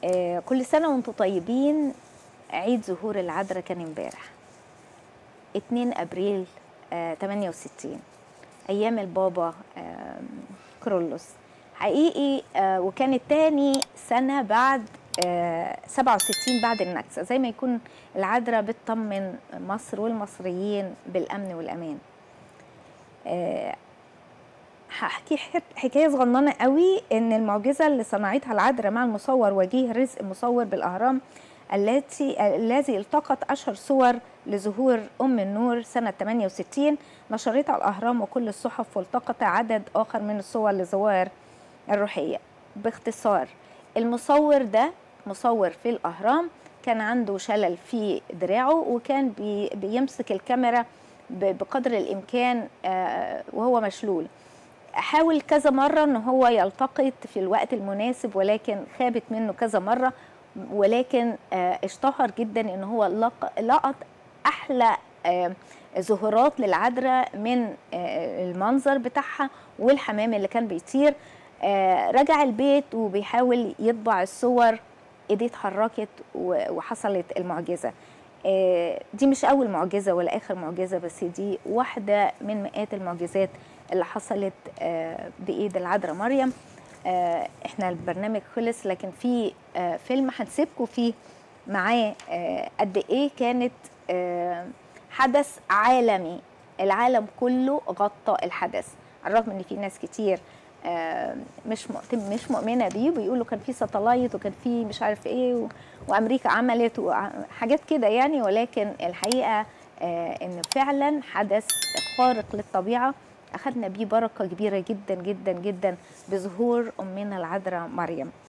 آه، كل سنة وانتم طيبين عيد ظهور العذراء كان امبارح 2 ابريل آه، 68 ايام البابا آه، كرولوس حقيقي آه، وكانت تاني سنة بعد آه، 67 بعد النكسة زي ما يكون العذراء بتطمن مصر والمصريين بالامن والامان آه، هحكي حك- حكايه صغننه قوي ان المعجزه اللي صنعتها العذراء مع المصور وجيه رزق مصور بالاهرام التي الذي التقط اشهر صور لظهور ام النور سنه 68 نشرتها الاهرام وكل الصحف والتقط عدد اخر من الصور لظواهر الروحيه باختصار المصور ده مصور في الاهرام كان عنده شلل في دراعه وكان بي بيمسك الكاميرا ب- بقدر الامكان آه، وهو مشلول حاول كذا مرة ان هو يلتقط في الوقت المناسب ولكن خابت منه كذا مرة ولكن آه، اشتهر جدا ان هو لق- لقط احلى آه، ظهورات للعذراء من آه، المنظر بتاعها والحمام اللي كان بيطير آه، رجع البيت وبيحاول يطبع الصور ايديه اتحركت و- وحصلت المعجزه آه، دي مش اول معجزه ولا اخر معجزه بس دي واحده من مئات المعجزات اللي حصلت آه، بايد العذراء مريم آه، احنا البرنامج خلص لكن في آه، فيلم هنسيبكم فيه معاه آه، قد ايه كانت آه، حدث عالمي العالم كله غطى الحدث على الرغم ان في ناس كتير آه، مش مؤتم مش مؤمنه بيه بيقولوا كان في ساتلايت وكان في مش عارف ايه و- وامريكا عملت وحاجات كده يعني ولكن الحقيقه آه، ان فعلا حدث خارق للطبيعه اخذنا بيه بركه كبيره جدا جدا جدا بظهور امنا العذراء مريم